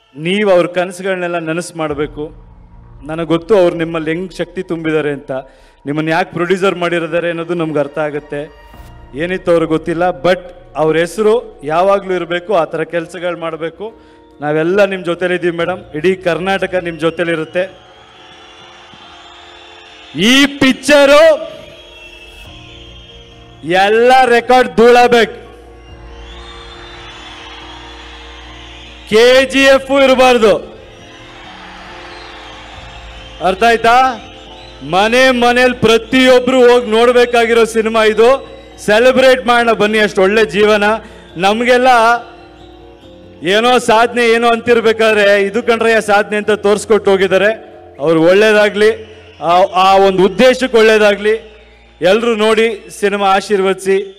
ನೀವು ಅವ್ರ ಕನಸುಗಳನ್ನೆಲ್ಲ ನನಸು ಮಾಡಬೇಕು ನನಗೆ ಗೊತ್ತು ಅವ್ರು ನಿಮ್ಮಲ್ಲಿ ಹೆಂಗೆ ಶಕ್ತಿ ತುಂಬಿದ್ದಾರೆ ಅಂತ ನಿಮ್ಮನ್ನು ಯಾಕೆ ಪ್ರೊಡ್ಯೂಸರ್ ಮಾಡಿರಿದ್ದಾರೆ ಅನ್ನೋದು ನಮ್ಗೆ ಅರ್ಥ ಆಗುತ್ತೆ ಏನಿತ್ತು ಅವ್ರಿಗೆ ಗೊತ್ತಿಲ್ಲ ಬಟ್ ಅವ್ರ ಹೆಸರು ಯಾವಾಗಲೂ ಇರಬೇಕು ಆ ಥರ ಕೆಲಸಗಳು ಮಾಡಬೇಕು ನಾವೆಲ್ಲ ನಿಮ್ಮ ಜೊತೆಲಿದ್ದೀವಿ ಮೇಡಮ್ ಇಡೀ ಕರ್ನಾಟಕ ನಿಮ್ಮ ಜೊತೆಲಿರುತ್ತೆ ಈ ಪಿಕ್ಚರು ಎಲ್ಲ ರೆಕಾರ್ಡ್ ಧೂಳಬೇಕು ಕೆ ಜಿ ಎಫ್ ಇರಬಾರ್ದು ಅರ್ಥ ಆಯ್ತಾ ಮನೆ ಮನೇಲಿ ಪ್ರತಿಯೊಬ್ರು ಹೋಗಿ ನೋಡ್ಬೇಕಾಗಿರೋ ಸಿನಿಮಾ ಇದು ಸೆಲೆಬ್ರೇಟ್ ಮಾಡೋಣ ಬನ್ನಿ ಅಷ್ಟು ಒಳ್ಳೆ ಜೀವನ ನಮಗೆಲ್ಲ ಏನೋ ಸಾಧನೆ ಏನೋ ಅಂತಿರ್ಬೇಕಾದ್ರೆ ಇದು ಕಂಡ್ರಯ್ಯ ಸಾಧನೆ ಅಂತ ತೋರಿಸ್ಕೊಟ್ಟು ಹೋಗಿದ್ದಾರೆ ಅವ್ರು ಒಳ್ಳೇದಾಗ್ಲಿ ಆ- ಆ ಒಂದು ಉದ್ದೇಶಕ್ಕೆ ಒಳ್ಳೇದಾಗ್ಲಿ ಎಲ್ಲರೂ ನೋಡಿ ಸಿನಿಮಾ ಆಶೀರ್ವದಿಸಿ